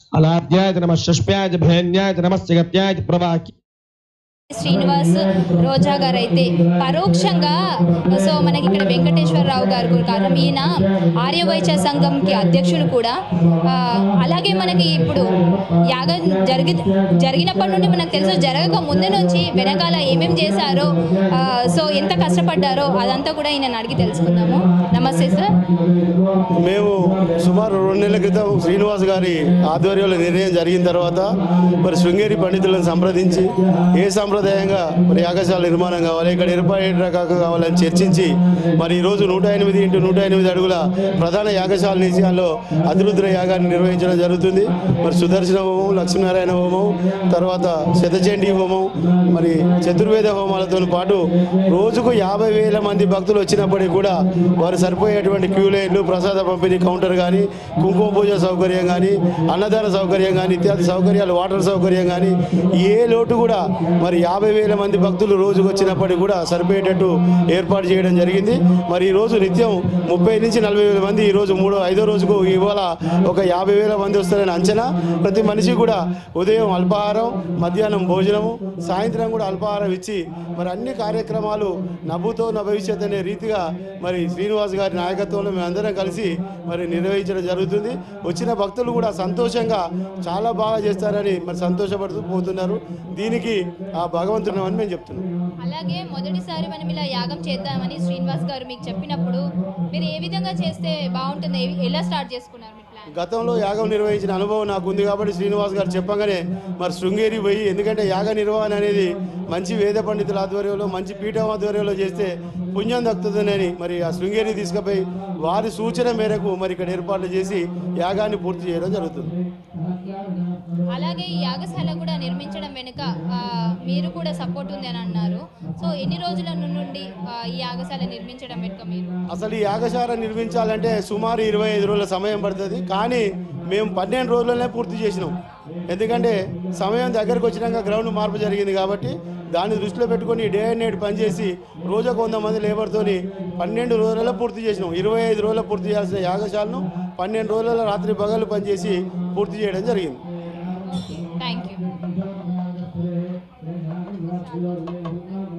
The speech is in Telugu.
అలాధ్యాయ నమ షష్ప్యాయ భేన్యాయ నమస్యగత్యాయ ప్రవాకి శ్రీనివాస్ రోజా గారు అయితే పరోక్షంగా సో మనకి ఇక్కడ వెంకటేశ్వరరావు గారు కూడా కారణం ఈయన ఆర్యవైశ్య సంఘంకి అధ్యక్షులు కూడా ఆ, అలాగే మనకి ఇప్పుడు యాగం జరిగి జరిగినప్పటి నుండి మనకు తెలుసు జరగక ముందు నుంచి వెనకాల ఏమేం చేశారో ఆ, సో ఎంత కష్టపడ్డారో అదంతా కూడా ఈయన అడిగి తెలుసుకుందాము నమస్తే సార్ మేము సుమారు రెండు నెలల క్రితం శ్రీనివాస్ గారి ఆధ్వర్యంలో నిర్ణయం జరిగిన తర్వాత మరి శృంగేరి పండితులను సంప్రదించి ఏ సాంప్రదాయంగా మరి యాగశాల నిర్మాణం కావాలి ఇక్కడ ఏర్పాటు రకాలు కావాలని చర్చించి మరి ఈరోజు నూట ఎనిమిది ఇంటూ నూట ఎనిమిది అడుగుల ప్రధాన యాగశాల నిజయాల్లో అతిరుద్ర యాగాన్ని నిర్వహించడం జరుగుతుంది మరి సుదర్శన హోమం లక్ష్మీనారాయణ హోమం తర్వాత శతచండీ హోమం మరి చతుర్వేద హోమాలతో పాటు రోజుకు యాభై వేల మంది భక్తులు వచ్చినప్పటికీ కూడా వారు సరిపోయేటువంటి క్యూ లైన్లు ప్రసాద పంపిణీ కౌంటర్ కానీ కుంకుమ పూజ సౌకర్యం కానీ అన్నదాన సౌకర్యం కానీ ఇత్యాది సౌకర్యాలు వాటర్ సౌకర్యం కానీ ఏ లోటు కూడా మరి యాభై వేల మంది భక్తులు రోజుకు వచ్చినప్పటికీ కూడా సరిపోయేటట్టు ఏర్పాటు చేయడం జరిగింది మరి ఈ రోజు నిత్యం ముప్పై నుంచి నలభై వేల మంది ఈ రోజు మూడో ఐదో రోజుకు ఇవాళ ఒక యాభై వేల మంది వస్తారని అంచనా ప్రతి మనిషి కూడా ఉదయం అల్పాహారం మధ్యాహ్నం భోజనము సాయంత్రం కూడా అల్పాహారం ఇచ్చి మరి అన్ని కార్యక్రమాలు నవ్వుతో నా భవిష్యత్ అనే రీతిగా మరి శ్రీనివాస్ గారి నాయకత్వంలో మేమందరం కలిసి మరి నిర్వహించడం జరుగుతుంది వచ్చిన భక్తులు కూడా సంతోషంగా చాలా బాగా చేస్తారని మరి సంతోషపడుతూ పోతున్నారు దీనికి ఆ భగవంతుడు అని మేము చెప్తున్నాం అలాగే మొదటిసారి మనం ఇలా యాగం చేద్దామని శ్రీనివాస్ గారు మీకు చెప్పినప్పుడు మీరు ఏ విధంగా చేస్తే బాగుంటుంది ఏ- ఎలా స్టార్ట్ చేసుకున్నారు మీ ప్లాన్ గతంలో యాగం నిర్వహించిన అనుభవం నాకు ఉంది కాబట్టి శ్రీనివాస్ గారు చెప్పగానే మరి శృంగేరి పోయి ఎందుకంటే యాగ నిర్వహణ అనేది మంచి వేద పండితుల ఆధ్వర్యంలో మంచి పీఠం ఆధ్వర్యంలో చేస్తే పుణ్యం దక్కుతుందని మరి ఆ శృంగేరి తీసుకుపోయి వారి సూచన మేరకు మరి ఇక్కడ ఏర్పాట్లు చేసి యాగాన్ని పూర్తి చేయడం జరుగుతుంది అలాగే ఈ యాగశాల కూడా నిర్మించడం వెనుక ఆ, మీరు కూడా సపోర్ట్ ఉంది అని అన్నారు సో ఎన్ని రోజుల నుండి ఆ, ఈ యాగశాల నిర్మించడం వెనుక మీరు అసలు ఈ యాగశాల నిర్మించాలంటే సుమారు ఇరవై ఐదు రోజుల సమయం పడుతుంది కానీ మేము పన్నెండు రోజులనే పూర్తి చేసినాం ఎందుకంటే సమయం దగ్గరకు వచ్చినాక గ్రౌండ్ మార్పు జరిగింది కాబట్టి దాన్ని దృష్టిలో పెట్టుకొని డే అండ్ నైట్ పనిచేసి రోజుకు వంద మంది లేబర్తోని పన్నెండు రోజులలో పూర్తి చేసినాం ఇరవై ఐదు రోజుల్లో పూర్తి చేయాల్సిన యాగశాలను పన్నెండు రోజుల రాత్రి పగలు పనిచేసి పూర్తి చేయడం జరిగింది థ్యాంక్ యూ